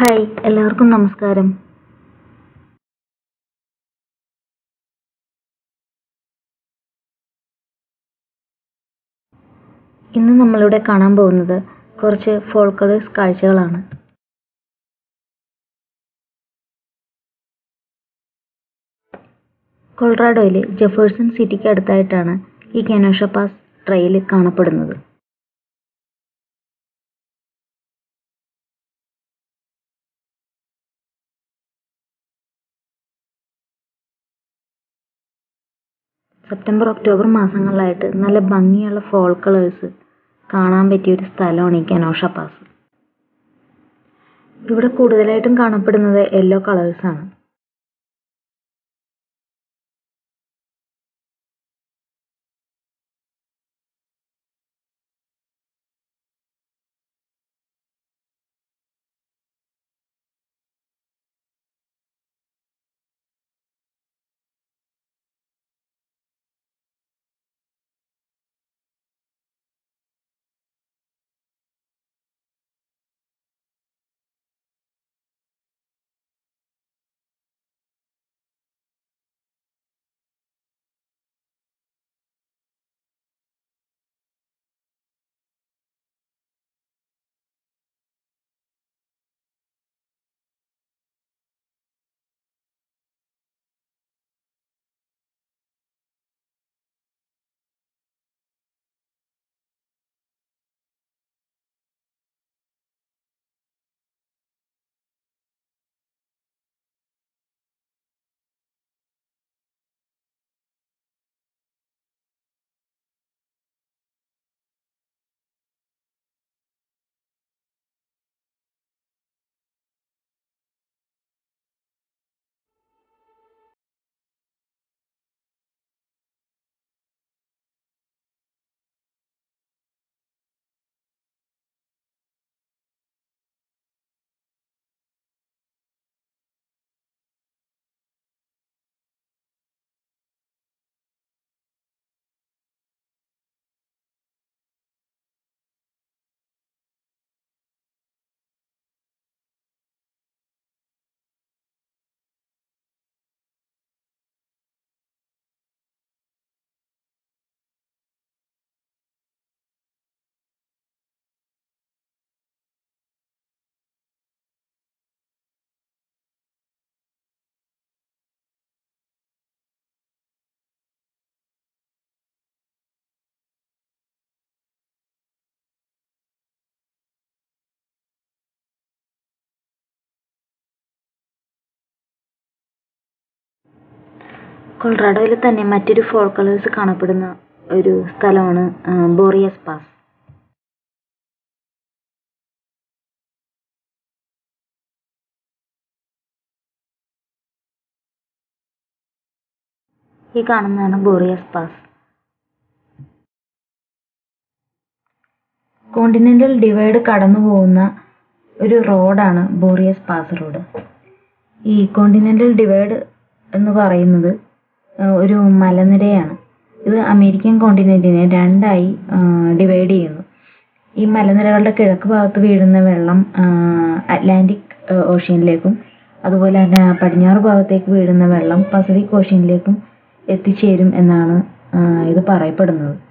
hi എല്ലാവർക്കും നമസ്കാരം ഇന്ന് നമ്മളിവിടെ കാണാൻ പോകുന്നത് കുറച്ച് ഫോൾക്കളേഴ്സ് കാഴ്ചകളാണ് കൊളറാഡോയിലെ ജെഫേഴ്സൺ സിറ്റിക്ക് അടുത്തായിട്ടാണ് ഈ കെനോഷ പാസ് ട്രെയിൽ കാണപ്പെടുന്നത് സെപ്റ്റംബർ ഒക്ടോബർ മാസങ്ങളിലായിട്ട് നല്ല ഭംഗിയുള്ള ഫോൾ കളേഴ്സ് കാണാൻ പറ്റിയ ഒരു സ്ഥലമാണ് ഈ കെനോഷ പാസ് ഇവിടെ കൂടുതലായിട്ടും കാണപ്പെടുന്നത് യെല്ലോ കളേഴ്സ് ആണ് കൊളറാഡോയിൽ തന്നെ മറ്റൊരു ഫോൾ കളേഴ്സ് കാണപ്പെടുന്ന ഒരു സ്ഥലമാണ് ബോറിയസ് പാസ് ഈ കാണുന്നതാണ് ബോറിയസ് പാസ് കോണ്ടിനെന്റൽ ഡിവൈഡ് കടന്നു പോകുന്ന ഒരു റോഡാണ് ബോറിയസ് പാസ് റോഡ് ഈ കോണ്ടിനെന്റൽ ഡിവൈഡ് എന്ന് പറയുന്നത് ഒരു മലനിരയാണ് ഇത് അമേരിക്കൻ കോണ്ടിനെന്റിനെ രണ്ടായി ഡിവൈഡ് ചെയ്യുന്നു ഈ മലനിരകളുടെ കിഴക്ക് ഭാഗത്ത് വീഴുന്ന വെള്ളം അറ്റ്ലാന്റിക് ഓഷ്യനിലേക്കും അതുപോലെ തന്നെ പടിഞ്ഞാറ് ഭാഗത്തേക്ക് വീഴുന്ന വെള്ളം പസഫിക് ഓഷ്യനിലേക്കും എത്തിച്ചേരും എന്നാണ് ഇത് പറയപ്പെടുന്നത്